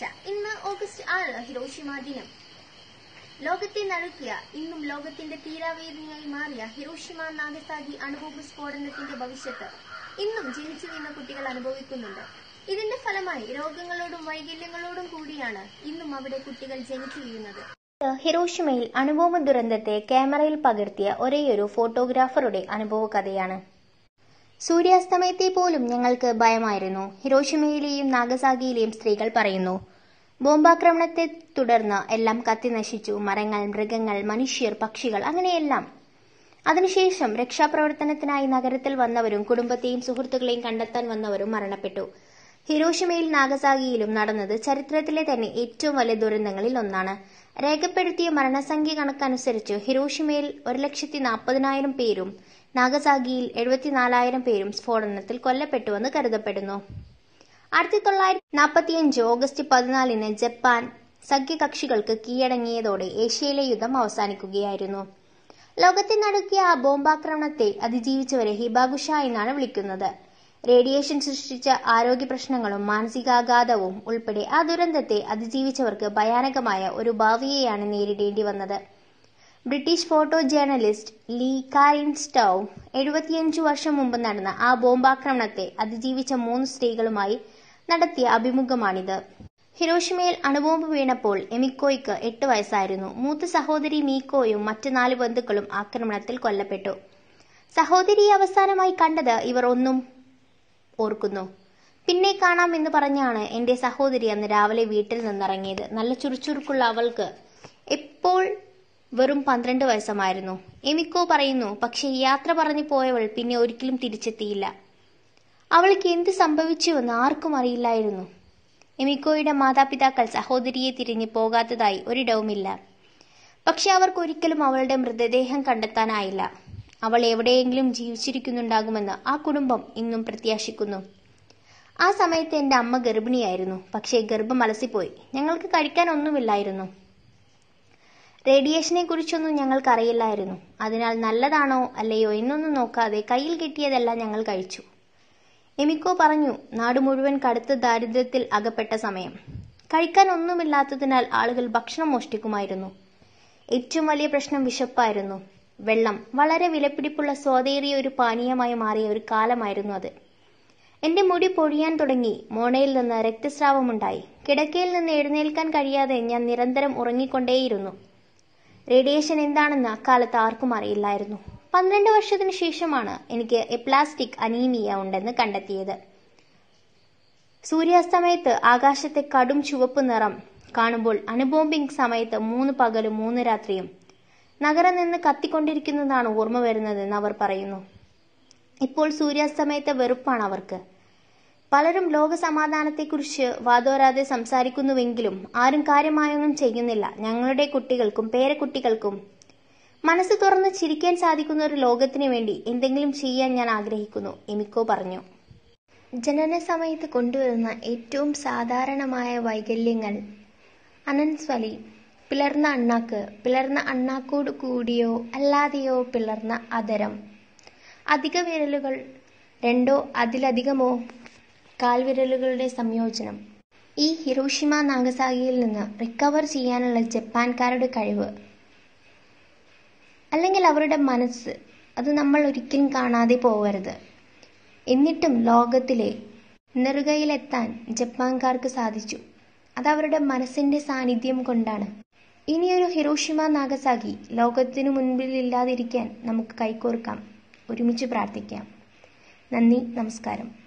ബുധനാഴ്ച ഇന്ന് ഓഗസ്റ്റ് ആറ് ഹിരോഷിമ ദിനം ലോകത്തെ നടുക്കിയ ഇന്നും ലോകത്തിന്റെ തീരാവേദനയായി മാറിയ ഹിരോഷിമ നാഗസാഗി അണുബോംബ് സ്ഫോടനത്തിന്റെ ഭവിഷ്യത്ത് ഇന്നും ജനിച്ചു വീണ കുട്ടികൾ അനുഭവിക്കുന്നുണ്ട് ഇതിന്റെ ഫലമായി രോഗങ്ങളോടും വൈകല്യങ്ങളോടും കൂടിയാണ് ഇന്നും അവിടെ കുട്ടികൾ ജനിച്ചു വീഴുന്നത് ഹിരോഷിമയിൽ അണുബോംബ് ദുരന്തത്തെ ക്യാമറയിൽ പകർത്തിയ ഒരേയൊരു ഫോട്ടോഗ്രാഫറുടെ അനുഭവ കഥയാണ് സൂര്യാസ്തമയത്തെ പോലും ഞങ്ങൾക്ക് ഭയമായിരുന്നു ഹിരോഷിമയിലെയും നാഗസാഗിയിലെയും സ്ത്രീകൾ പറയുന്നു ബോംബാക്രമണത്തെ തുടർന്ന് എല്ലാം കത്തിനശിച്ചു മരങ്ങൾ മൃഗങ്ങൾ മനുഷ്യർ പക്ഷികൾ അങ്ങനെയെല്ലാം അതിനുശേഷം രക്ഷാപ്രവർത്തനത്തിനായി നഗരത്തിൽ വന്നവരും കുടുംബത്തെയും സുഹൃത്തുക്കളെയും കണ്ടെത്താൻ വന്നവരും മരണപ്പെട്ടു ഹിരോഷിമയിൽ നാഗസാഗിയിലും നടന്നത് ചരിത്രത്തിലെ തന്നെ ഏറ്റവും വലിയ ദുരന്തങ്ങളിൽ ഒന്നാണ് രേഖപ്പെടുത്തിയ മരണസംഖ്യ കണക്കനുസരിച്ച് ഹിരോഷിമയിൽ ഒരു ലക്ഷത്തി നാൽപ്പതിനായിരം പേരും നാഗസാഗിയിൽ എഴുപത്തിനാലായിരം പേരും സ്ഫോടനത്തിൽ കൊല്ലപ്പെട്ടുവെന്ന് കരുതപ്പെടുന്നു ആയിരത്തി തൊള്ളായിരത്തി നാൽപ്പത്തിയഞ്ച് ഓഗസ്റ്റ് പതിനാലിന് ജപ്പാൻ സഖ്യകക്ഷികൾക്ക് കീഴടങ്ങിയതോടെ ഏഷ്യയിലെ യുദ്ധം അവസാനിക്കുകയായിരുന്നു ലോകത്തെ നടുക്കിയ ആ ബോംബാക്രമണത്തെ അതിജീവിച്ചവരെ ഹിബാഗുഷ എന്നാണ് വിളിക്കുന്നത് റേഡിയേഷൻ സൃഷ്ടിച്ച ആരോഗ്യ പ്രശ്നങ്ങളും മാനസികാഘാതവും ഉൾപ്പെടെ ആ ദുരന്തത്തെ അതിജീവിച്ചവർക്ക് ഭയാനകമായ ഒരു ഭാവിയെയാണ് നേരിടേണ്ടി വന്നത് British photojournalist Lee Karen Stow എഴുപത്തിയഞ്ചു വർഷം മുമ്പ് നടന്ന ആ ബോംബാക്രമണത്തെ അതിജീവിച്ച മൂന്ന് സ്ത്രീകളുമായി നടത്തിയ അഭിമുഖമാണിത് ഹിരോഷിമയിൽ അണുബോംബ് വീണപ്പോൾ എമിക്കോയ്ക്ക് എട്ട് വയസ്സായിരുന്നു മൂത്ത സഹോദരി മീക്കോയും മറ്റു നാല് ബന്ധുക്കളും ആക്രമണത്തിൽ കൊല്ലപ്പെട്ടു സഹോദരിയെ അവസാനമായി കണ്ടത് ഇവർ ഒന്നും ഓർക്കുന്നു പിന്നെ കാണാം എന്ന് പറഞ്ഞാണ് എന്റെ സഹോദരി അന്ന് രാവിലെ വീട്ടിൽ നിന്നിറങ്ങിയത് നല്ല ചുറുചുറുക്കുള്ള അവൾക്ക് എപ്പോൾ വെറും പന്ത്രണ്ട് വയസ്സമായിരുന്നു എമിക്കോ പറയുന്നു പക്ഷേ യാത്ര പറഞ്ഞു പോയവൾ പിന്നെ ഒരിക്കലും തിരിച്ചെത്തിയില്ല അവൾക്ക് എന്ത് സംഭവിച്ചുവെന്ന് ആർക്കും അറിയില്ലായിരുന്നു എമിക്കോയുടെ മാതാപിതാക്കൾ സഹോദരിയെ തിരിഞ്ഞു പോകാത്തതായി ഒരിടവുമില്ല പക്ഷെ അവർക്ക് ഒരിക്കലും അവളുടെ മൃതദേഹം കണ്ടെത്താനായില്ല അവൾ എവിടെയെങ്കിലും ജീവിച്ചിരിക്കുന്നുണ്ടാകുമെന്ന് ആ കുടുംബം ഇന്നും പ്രത്യാശിക്കുന്നു ആ സമയത്ത് എൻ്റെ അമ്മ ഗർഭിണിയായിരുന്നു പക്ഷേ ഗർഭം അലസിപ്പോയി ഞങ്ങൾക്ക് കഴിക്കാൻ ഒന്നുമില്ലായിരുന്നു റേഡിയേഷനെ കുറിച്ചൊന്നും ഞങ്ങൾക്കറിയില്ലായിരുന്നു അതിനാൽ നല്ലതാണോ അല്ലയോ എന്നൊന്നും നോക്കാതെ കയ്യിൽ കിട്ടിയതെല്ലാം ഞങ്ങൾ കഴിച്ചു എമിക്കോ പറഞ്ഞു നാട് മുഴുവൻ കടുത്ത ദാരിദ്ര്യത്തിൽ അകപ്പെട്ട സമയം കഴിക്കാൻ ഒന്നുമില്ലാത്തതിനാൽ ആളുകൾ ഭക്ഷണം മോഷ്ടിക്കുമായിരുന്നു ഏറ്റവും വലിയ പ്രശ്നം വിശപ്പായിരുന്നു വെള്ളം വളരെ വിലപിടിപ്പുള്ള സ്വാതേറിയ ഒരു പാനീയമായി മാറിയ ഒരു കാലമായിരുന്നു അത് എന്റെ മുടി പൊഴിയാൻ തുടങ്ങി മോണയിൽ നിന്ന് രക്തസ്രാവമുണ്ടായി കിടക്കയിൽ നിന്ന് എഴുന്നേൽക്കാൻ കഴിയാതെ ഞാൻ നിരന്തരം ഉറങ്ങിക്കൊണ്ടേയിരുന്നു റേഡിയേഷൻ എന്താണെന്ന് അക്കാലത്ത് ആർക്കും അറിയില്ലായിരുന്നു പന്ത്രണ്ട് വർഷത്തിനു ശേഷമാണ് എനിക്ക് എപ്ലാസ്റ്റിക് അനീമിയ ഉണ്ടെന്ന് കണ്ടെത്തിയത് സൂര്യാസ്തമയത്ത് ആകാശത്തെ കടും ചുവപ്പ് നിറം കാണുമ്പോൾ അണുബോംബിംഗ് സമയത്ത് മൂന്ന് പകലും മൂന്ന് രാത്രിയും നഗരം നിന്ന് കത്തിക്കൊണ്ടിരിക്കുന്നതാണ് ഓർമ്മ വരുന്നതെന്ന് അവർ പറയുന്നു ഇപ്പോൾ സൂര്യാസ്തമയത്തെ വെറുപ്പാണ് അവർക്ക് പലരും ലോക സമാധാനത്തെക്കുറിച്ച് വാദോരാതെ സംസാരിക്കുന്നുവെങ്കിലും ആരും കാര്യമായൊന്നും ചെയ്യുന്നില്ല ഞങ്ങളുടെ കുട്ടികൾക്കും പേരക്കുട്ടികൾക്കും മനസ്സ് തുറന്ന് ചിരിക്കാൻ സാധിക്കുന്ന ഒരു ലോകത്തിന് വേണ്ടി എന്തെങ്കിലും ചെയ്യാൻ ഞാൻ ആഗ്രഹിക്കുന്നു എമിക്കോ പറഞ്ഞു ജനന സമയത്ത് കൊണ്ടുവരുന്ന ഏറ്റവും സാധാരണമായ വൈകല്യങ്ങൾ അനൻസ്വലി പിളർന്ന അണ്ണാക്ക് പിളർന്ന അണ്ണാക്കോട് കൂടിയോ അല്ലാതെയോ പിളർന്ന അതരം അധിക വിരലുകൾ രണ്ടോ അതിലധികമോ കാൽവിരലുകളുടെ സംയോജനം ഈ ഹിരോഷിമ നാഗസാഗിയിൽ നിന്ന് റിക്കവർ ചെയ്യാനുള്ള ജപ്പാൻകാരുടെ കഴിവ് അല്ലെങ്കിൽ അവരുടെ മനസ്സ് അത് നമ്മൾ ഒരിക്കലും കാണാതെ പോകരുത് എന്നിട്ടും ലോകത്തിലെ നെറുകയിലെത്താൻ ജപ്പാൻകാർക്ക് സാധിച്ചു അത് അവരുടെ മനസ്സിന്റെ സാന്നിധ്യം കൊണ്ടാണ് ഇനിയൊരു ഹിരോഷിമ നാഗസാഗി ലോകത്തിനു മുൻപിൽ ഇല്ലാതിരിക്കാൻ നമുക്ക് കൈകോർക്കാം ഒരുമിച്ച് പ്രാർത്ഥിക്കാം നന്ദി നമസ്കാരം